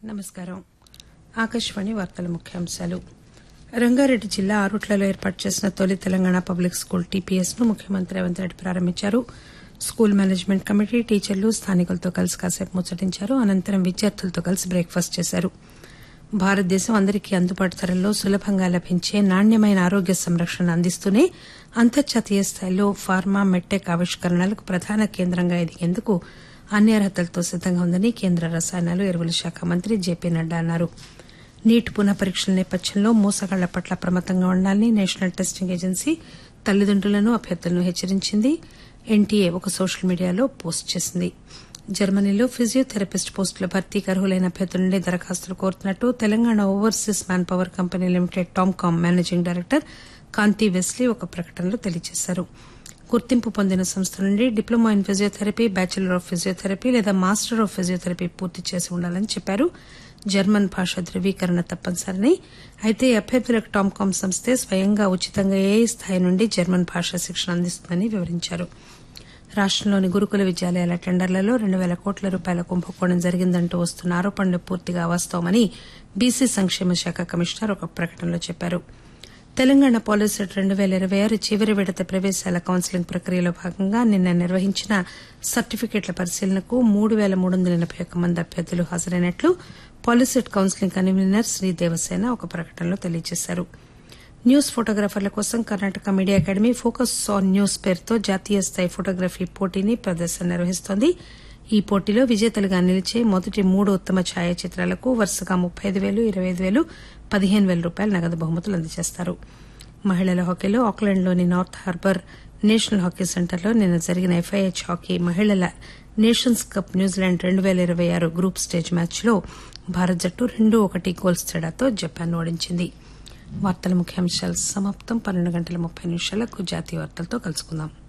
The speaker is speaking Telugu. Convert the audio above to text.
నమస్కారం ఆకాశవాణి వార్తల ముఖ్యాంశాలు రంగారెడ్డి జిల్లా ఆరుట్లలో ఏర్పాటు చేసిన తొలి తెలంగాణ పబ్లిక్ స్కూల్ టీపీఎస్ ను ముఖ్యమంత్రి రేవంత్ రెడ్డి ప్రారంభించారు స్కూల్ మేనేజ్మెంట్ కమిటీ టీచర్లు స్థానికులతో కలిసి కాసేపు ముచ్చటించారు అనంతరం విద్యార్థులతో కలిసి బ్రేక్ఫాస్ట్ చేశారు భారతదేశం అందరికీ అందుబాటు ధరల్లో సులభంగా లభించే నాణ్యమైన ఆరోగ్య సంరక్షణ అందిస్తూనే అంతర్జాతీయ స్థాయిలో ఫార్మా మెట్టెక్ ఆవిష్కరణలకు ప్రధాన కేంద్రంగా ఎదిగేందుకు అన్ని అర్హతలతో సిద్దంగా ఉందని కేంద్ర రసాయనాలు ఎరువుల శాఖ మంత్రి జేపీ నడ్డా అన్నారు నీట్ పునః పరీక్షల నేపథ్యంలో మోసగాళ్ల పట్ల అప్రమత్తంగా ఉండాలని నేషనల్ టెస్టింగ్ ఏజెన్సీ తల్లిదండ్రులను అభ్యర్థులను హెచ్చరించింది ఎన్టీఏ ఒక సోషల్ మీడియాలో పోస్ట్ చేసింది జర్మనీలో ఫిజియోథెరపిస్ట్ పోస్టుల భర్తీకి అర్హులైన అభ్యర్థుల నుండి దరఖాస్తులు కోరుతున్నట్టు Telangana overseas man power company limited TOMCOM managing director Kanthi Wesley ఒక ప్రకటనలో తెలియజేశారు గుర్తింపు పొందిన సంస్థ నుండి diploma in physiotherapy bachelor of physiotherapy లేదా మాస్టర్ ఆఫ్ ఫిజియోథెరపీ పూర్తి చేసి ఉండాలని చెప్పారు జర్మన్ భాష ధృవీకరణ తప్పనిసరని అయితే అభ్యర్థులకు టామ్కామ్ సంస్థే స్వయంగా ఉచితంగా ఏ స్థాయి నుండి జర్మన్ భాష శిక్షణ అందిస్తుందని వివరించారు రాష్టంలోని గురుకుల విద్యాలయాల టెండర్లలో రెండు పేల కోట్ల రూపాయల కుంభకోణం జరిగిందంటూ వస్తున్న ఆరోపణలు పూర్తిగా అవాస్తవమని బీసీ సంక్షేమ శాఖ కమిషనర్ ఒక ప్రకటనలో చెప్పారు తెలంగాణ పాలిసెట్ రెండు పేల ఇరవై ఆరు చివరి విడత ప్రవేశాల కౌన్సిలింగ్ ప్రక్రియలో భాగంగా నిన్న నిర్వహించిన సర్టిఫికెట్ల పరిశీలనకు మూడు పేల మూడు వందల ఎనబై ఒక్క మంది అభ్యర్థులు హాజరైనట్లు పాలిసెట్ కౌన్సిలింగ్ కన్వీనర్ శ్రీ దేవసేన ఒక ప్రకటనలో తెలియజేశారు న్యూస్ ఫోటోగ్రాఫర్ల కోసం Karnataka media academy focus on news పేరుతో జాతీయ స్థాయి ఫోటోగ్రఫీ పోటీని ప్రదర్శన నిర్వహిస్తోంది ఈ పోటీలో విజేతలుగా నిలిచే మొదటి మూడు ఉత్తమ ఛాయాచిత్రాలకు వరుసగా ముప్పై ఐదు పేలు ఇరవై ఐదు పేలు పదిహేను పేల రూపాయల నగదు బహుమతులు అందజేస్తారు మహిళల హాకీలో ఆక్లాండ్లోని నార్త్ హార్బర్ నేషనల్ హాకీ సెంటర్లో నిన్న జరిగిన ఎఫ్ఐహెచ్ హాకీ మహిళల నేషన్స్ కప్ న్యూజిలాండ్ రెండు పేల ఇరవై ఆరు గ్రూప్ స్టేజ్ మ్యాచ్లో భారత్ జట్టు రెండు ఒకటి గోల్స్ తేడాతో జపాన్ ఓడించింది వార్తల ముఖ్యాంశాలు సమాప్తం పన్నెండు గంటల ముప్పై నిమిషాలకు జాతీయ వార్తలతో కలుసుకుందాం